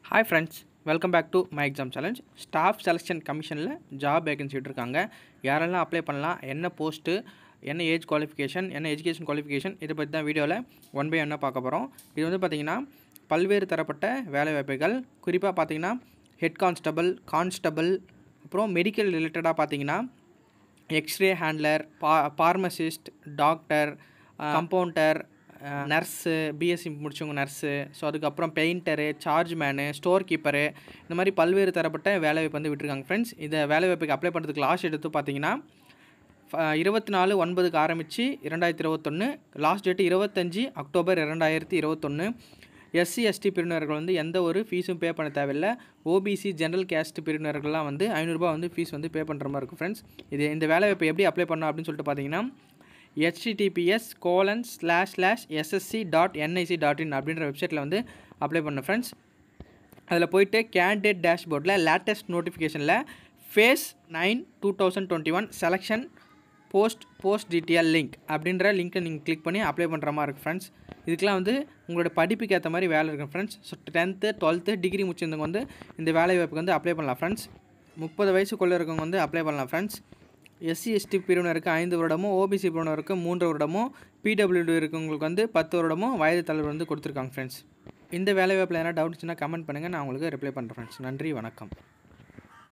hi friends welcome back to my exam challenge staff selection கமிஷனில் job vacancy விட்டுருக்காங்க யாரெல்லாம் apply பண்ணலாம் என்ன போஸ்ட்டு என்ன ஏஜ் குவாலிஃபிகேஷன் என்ன எஜுகேஷன் குவாலிஃபிகேஷன் இதை பற்றி தான் வீடியோவில் ஒன் பை ஒன்னாக பார்க்க போகிறோம் இது வந்து பார்த்திங்கன்னா பல்வேறு தரப்பட்ட வேலைவாய்ப்புகள் குறிப்பாக பார்த்தீங்கன்னா ஹெட் கான்ஸ்டபிள் கான்ஸ்டபிள் அப்புறம் மெடிக்கல் ரிலேட்டடாக பார்த்தீங்கன்னா எக்ஸ்ரே ஹேண்ட்லர் பா pharmacist doctor compounder nurse BSc முடிச்சவங்க நர்ஸு ஸோ அதுக்கப்புறம் painter chargeman storekeeper இந்த மாதிரி பல்வேறு தரப்பட்ட வேலைவாய்ப்பு வந்து விட்டுருக்காங்க ஃப்ரெண்ட்ஸ் இந்த வேலைவாய்ப்புக்கு அப்ளை பண்ணுறதுக்கு லாஸ்ட் எடுத்து பார்த்தீங்கன்னா இருபத்தி நாலு ஒன்பதுக்கு ஆரம்பித்து இரண்டாயிரத்தி இருபத்தொன்று லாஸ்ட் டேட்டு இருபத்தஞ்சி அக்டோபர் இரண்டாயிரத்தி இருபத்தொன்று எஸ்சி எஸ்டி பிரிவினர்கள் வந்து எந்த ஒரு ஃபீஸும் பே பண்ண தேவையில்லை ஓபிசி ஜென்ரல் கேஸ்ட் பிரிவினர்கள்லாம் வந்து ஐநூறுரூபா வந்து ஃபீஸ் வந்து பே பண்ணுற மாதிரி இருக்கும் ஃப்ரெண்ட்ஸ் இது இந்த வேலைவாய்ப்பு எப்படி அப்ளை பண்ணணும் அப்படின்னு சொல்லிட்டு பார்த்தீங்கன்னா HTTPS colon slash slash SSC dot NIC dot in அப்படின்ற வெப்சைட்டில் வந்து அப்ளை பண்ண ஃப்ரெண்ட்ஸ் அதில் போயிட்டு கேண்டிடேட் டேஷ்போர்டில் லேட்டஸ்ட் நோட்டிஃபிகேஷனில் phase nine two thousand twenty one selection post post detail link அப்படின்ற லிங்க்கை நீங்கள் கிளிக் பண்ணி அப்ளை பண்ணுற மாதிரி இருக்குது ஃப்ரெண்ட்ஸ் இதுக்கெலாம் வந்து உங்களோட படிப்புக்கு ஏற்ற மாதிரி வேலை இருக்கும் friends so tenth twelfth degree முடிச்சிருந்தவங்க வந்து இந்த வேலை வாய்ப்புக்கு வந்து அப்ளை பண்ணலாம் ஃப்ரெண்ட்ஸ் முப்பது வயசுக்குள்ளே இருக்கவங்க வந்து அப்ளை பண்ணலாம் ஃப்ரெண்ட்ஸ் எஸ்சி எஸ்டி பிரிவினருக்கு ஐந்து வருடமும் ஓபிசி பிரிவினருக்கு மூன்று வருடமும் பிடபிள்யூடி இருக்கவங்களுக்கு வந்து பத்து வருடமும் வயது தலைவர் வந்து கொடுத்துருக்காங்க ஃப்ரெண்ட்ஸ் இந்த வேலைவாய்ப்பில் எதனா டவுட்ஸ்னால் கமெண்ட் பண்ணுங்கள் நான் உங்களுக்கு ரிப்ளை பண்ணுறேன் ஃப்ரெண்ட்ஸ் நன்றி வணக்கம்